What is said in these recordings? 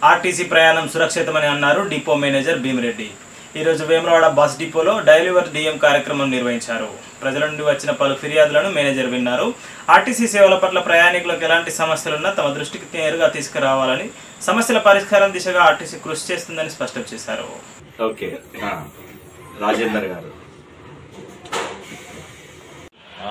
RTC ప్రయాణం సురక్షితమని అన్నారు depot manager Bhimireddy ఈరోజు వేములవాడ బస్ డిపోలో డైలీవర్ డిఎం కార్యక్రమం నిర్వహించారు ప్రజల నుండి వచ్చిన పలు ఫిర్యాదులను మేనేజర్ విన్నారు ఆర్టీసీ సేవల పట్ల ప్రయాణికులకు ఎలాంటి సమస్యలున్నా తమ దృష్టికి నేరుగా తీసుకురావాలని సమస్యల పరిష్కారం దిశగా ఆర్టీసీ కృషి చేస్తుందని స్పష్టం చేశారు ఓకే ఆ, రాజేందర్ గారు ఆ,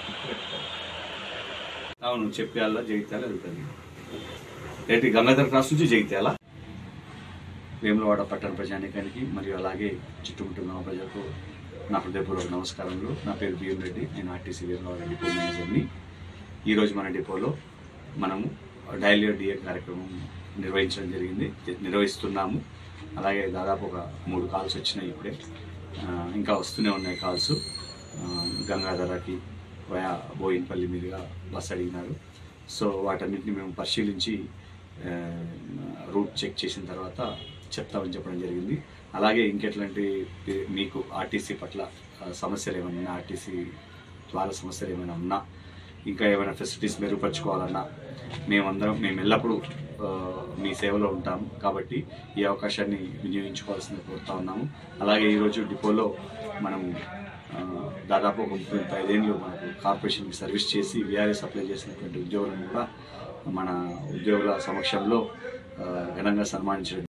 అవును చెప్పాలా జగిత్యాల వెళ్తుంది ఏంటి గంగాధర్ క్రాస్ నుంచి జగిత్యాల వేములవాడ పట్టణ ప్రజానికానికి మరియు అలాగే చుట్టుముట్టు గ్రామ ప్రజలకు నా హృదయపూర్వక నమస్కారములు నా పేరు బిఎం రెడ్డి నేను ఆర్టీసీ వేములవాడ డిపో మేనేజర్ని ఈరోజు మన డిపోలో మనము డైలీ డిఏ కార్యక్రమం నిర్వహించడం జరిగింది నిర్వహిస్తున్నాము అలాగే దాదాపు ఒక మూడు కాల్స్ వచ్చినాయి ఇప్పుడే ఆ, ఇంకా వస్తూనే ఉన్నాయి కాల్స్ ఆ, గంగాధరకి వయా బోయిన్పల్లి మీదుగా బస్ అడిగినారు సో వాటన్నిటిని మేము పరిశీలించి ఆ, రూట్ చెక్ చేసిన తర్వాత చెప్తామని చెప్పడం జరిగింది అలాగే ఇంకెట్లాంటి మీకు ఆర్టీసీ పట్ల ఆ, సమస్యలు ఏమైనా ఉన్నా ఆర్టీసీ ద్వారా సమస్యలు ఏమైనా ఉన్నా ఇంకా ఏమైనా ఫెసిలిటీస్ మెరుగుపరచుకోవాలన్నా మేమందరం మేము ఎల్లప్పుడూ ఆ, మీ సేవలో ఉంటాము కాబట్టి ఈ అవకాశాన్ని వినియోగించుకోవాల్సింది కోరుతా ఉన్నాము అలాగే ఈరోజు డిపోలో మనం ఆ, దాదాపు ఒక ముప్పై ముప్పై ఐదేళ్ళు మనకు కార్పొరేషన్కి సర్వీస్ చేసి విఆర్ఎస్ అప్లై చేసినటువంటి ఉద్యోగులను కూడా మన ఉద్యోగుల సమక్షంలో ఆ, ఘనంగా సన్మానించడం